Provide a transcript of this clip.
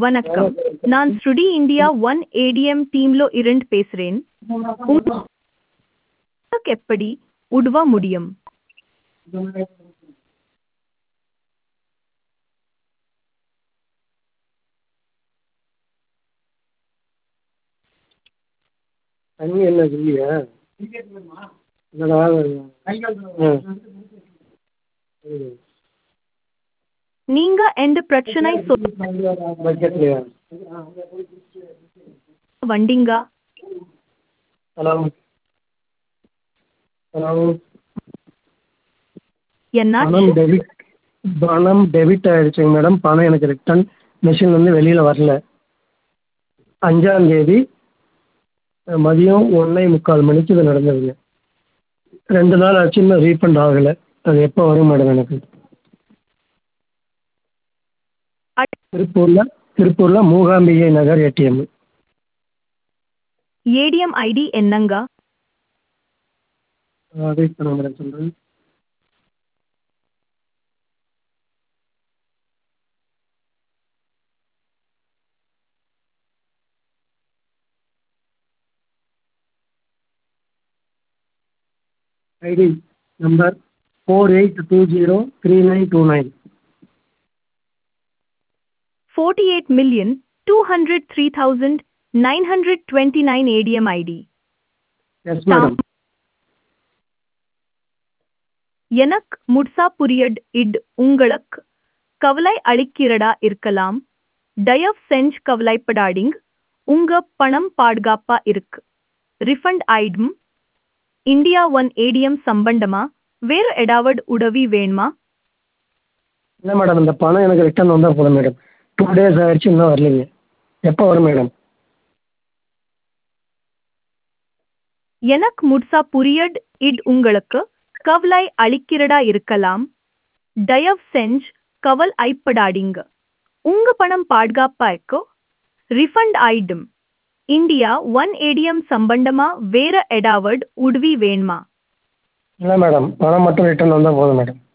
வணக்கம் நான் ஸ்ருடி இந்தியா ஒன் ஏடிஎம் டீம்ல இருந்து பேசுறேன் உங்களுக்கு எப்படி உதவ முடியும் தண்ணி என்ன இல்லையா என்னடா ஆ ம் நீங்க எந்த பிரச்சனை பக்கெட்லையா வந்தீங்க ஹலோ ஹலோ என்ன பணம் டெபிட் பணம் டெபிட் ஆகிடுச்சுங்க மேடம் பணம் எனக்கு ரிட்டன் மிஷின்லேருந்து வெளியில் வரல அஞ்சாந்தேதி மதியம் ஒன்றே முக்கால் மணிக்கு இது நடந்ததுங்க ரெண்டு நாள் ஆச்சு இன்னும் ரீஃபண்ட் ஆகலை அது எப்போ வரும் மேடம் எனக்கு திருப்பூரில் திருப்பூரில் Mookambikai Nagar ATM ATM ID என்னங்க வெயிட் பண்ணுங்க மேடம் சொல்கிறேன் ID number four eight two zero three nine two nine forty eight million two hundred three thousand nine hundred twenty nine ATM ID yes madam எனக்கு முட்சா புரியட் it உங்களுக்கு கவலை அளிக்கிறதா இருக்கலாம் தயவு செஞ்சு கவலைப்படாதீங்க உங்க பணம் பாதுகாப்பா இருக்கு ரிஃபண்ட் ஆயிடும் இந்தியா ஒன் ஏடிஎம் சம்பந்தமா வேறு ஏதாவது உதவி வேணுமா இல்லை மேடம் இந்த பணம் எனக்கு ரிட்டர்ன் வந்தால் போதும் மேடம் டூ டேஸ் ஆயிடுச்சு இன்னும் வரலைங்க எப்போ வரும் மேடம் எனக்கு முட்சா புரியட் இட் உங்களுக்கு கவலை அளிக்கிறதா இருக்கலாம் தயவு செஞ்சு கவல் ஐப்படாதீங்க உங்க பணம் பாதுகாப்பா இருக்கோ ரிஃபண்ட் ஆயிடும் இந்தியா ஒன் ஏடிஎம் சம்பந்தமா வேற ஏதாவது உதவி வேணுமா இல்லை மேடம் பணம் மட்டும் ரிட்டர்ன் வந்தால் போதும் மேடம்